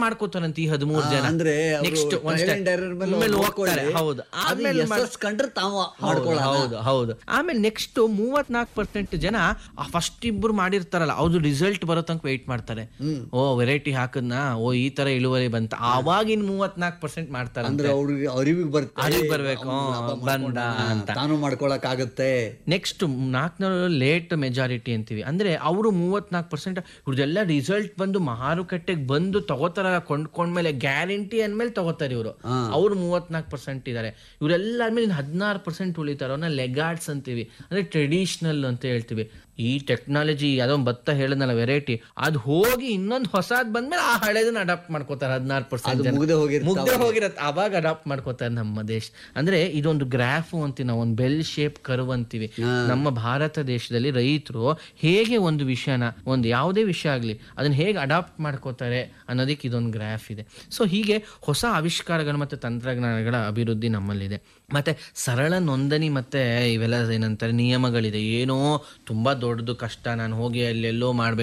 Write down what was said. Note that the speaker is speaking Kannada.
ಮಾಡ್ಕೋತಾರಂತ ಈ ಹದಿಮೂರು ಜನ ಅಂದ್ರೆ ಅವ್ರು ನೆಕ್ಸ್ಟ್ trial and error ಮೇಲೆ ಮೇಲೆ ಹೋಗ್ಕೊಳ್ಳಿ. ಹೋಗ್ತಾರೆ ಹೌದು ಅದು ಆಮೇಲೆ ಮಾಡ್- ಯಶಸ್ಸು ಕಂಡ್ರೆ ತಾವು ಹೌದು ಮಾಡ್ಕೊಳ್ಳೋಣ ಹೌದು ಹೌದು ಆಮೇಲೆ ನೆಕ್ಸ್ಟ್ ಮೂವತ್ನಾಲ್ಕು ಪರ್ಸೆಂಟ್ ಜನ ಫಸ್ಟ್ ಇಬ್ರು ಮಾಡಿರ್ತಾರಲ್ಲ ಅವ್ದು ರಿಸಲ್ಟ್ ಬರೋ ತನಕ ವೆಯ್ಟ್ ಮಾಡ್ತಾರೆ ಓ ವೆರೈಟಿ ಹಾಕದ್ನ ಓ ಈ ತರ ಇಳುವರಿ ಬಂತ ಆವಾಗಿನ ಮೂವತ್ನಾಲ್ಕು ಪರ್ಸೆಂಟ್ ಮಾಡ್ತಾರೆ ಅಂದ್ರೆ ಅವ್ರಿಗೆ ಅರಿವಿಗೆ ಬರುತ್ತೆ ಅರಿವಿಗ್ ಬರ್ಬೇಕು, ಅವ್ನು ಹ್ಮ್, ಲಾಭ ಬಂದ ಮಾಡ್ಕೊಂಡಾನ, ಅಂತ. ತಾನು ಮಾಡ್ಕೊಳಕ್ ಆಗತ್ತೆ ನೆಕ್ಸ್ಟ್ ನಾಲ್ಕನೂರು ಲೇಟ್ ಮೆಜಾರಿಟಿ ಅಂತೀವಿ ಅಂದ್ರೆ ಅವರು ಮೂವತ್ನಾಲ್ಕು ಪರ್ಸೆಂಟ್ ಇವ್ರದೆಲ್ಲ ರಿಸಲ್ಟ್ ಬಂದು ಮಾರುಕಟ್ಟೆಗೆ ಬಂದು ತಗೋತಾರ ಕೊಂಡ್ಕೊಂಡ್ಮೇಲೆ ಗ್ಯಾರಂಟಿ ಅಂದ್ಮೇಲೆ ತಗೋತಾರೆ ಇವರು ಅವ್ರು ಮೂವತ್ನಾಲ್ಕು ಪರ್ಸೆಂಟ್ ಇದ್ದಾರೆ ಇವರೆಲ್ಲ ಆದ್ಮೇಲೆ ಹದಿನಾರು ಪರ್ಸೆಂಟ್ ಉಳಿತಾರೆ ಅವ್ರನ್ನ ಲೆಗಾರ್ಡ್ಸ್ ಅಂತೀವಿ ಅಂದ್ರೆ ಟ್ರೆಡಿಷನಲ್ ಅಂತ ಹೇಳ್ತೀವಿ ಈ ಟೆಕ್ನಾಲಜಿ ಯಾವುದೋ ಒಂದು ಭತ್ತ ಹೇಳಿದ್ನಲ್ಲ ವೆರೈಟಿ ಅದು ಹೋಗಿ ಇನ್ನೊಂದು ಹೊಸದ್ ಬಂದ್ಮೇಲೆ ಆ ಹಳೇದನ್ನ ಅಡಾಪ್ಟ್ ಮಾಡ್ಕೋತಾರೆ ಹದಿನಾರು ಪರ್ಸೆಂಟ್ ಅದು ಮುಗ್ದೇ ಹೋಗಿರುತ್ತೆ ಮುಗ್ದೆ ಹೋಗಿರತ್ತೆ ಅವಾಗ ಅಡಾಪ್ಟ್ ಮಾಡ್ಕೋತಾರೆ ನಮ್ಮ ದೇಶ ಅಂದ್ರೆ ಇದೊಂದು ಗ್ರಾಫ್ ಅಂತೀವಿ ನಾವು ಒಂದು ಬೆಲ್ ಶೇಪ್ ಕರ್ವ್ ಅಂತೀವಿ ನಮ್ಮ ಭಾರತ ದೇಶದಲ್ಲಿ ರೈತರು ಹೇಗೆ ಒಂದು ವಿಷಯನ ಒಂದು ಯಾವುದೇ ವಿಷಯ ಆಗಲಿ ಅದನ್ನ ಹೇಗೆ ಅಡಾಪ್ಟ್ ಮಾಡ್ಕೋತಾರೆ ಅನ್ನೋದಕ್ಕೆ ಇದೊಂದು ಗ್ರಾಫ್ ಇದೆ ಸೊ ಹೀಗೆ ಹೊಸ ಆವಿಷ್ಕಾರಗಳು ಮತ್ತು ತಂತ್ರಜ್ಞಾನಗಳ ಅಭಿವೃದ್ಧಿ ನಮ್ಮಲ್ಲಿದೆ ಮತ್ತೆ ಸರಳ ನೋಂದಣಿ ಮತ್ತೆ ಇವೆಲ್ಲ ಏನಂತಾರೆ ನಿಯಮಗಳಿದೆ ಏನೋ ತುಂಬಾ ದೊಡ್ಡದು ಕಷ್ಟ ನಾನು ಹೋಗಿ ಅಲ್ಲೆಲ್ಲೋ ಮಾಡ್ಬೇಕು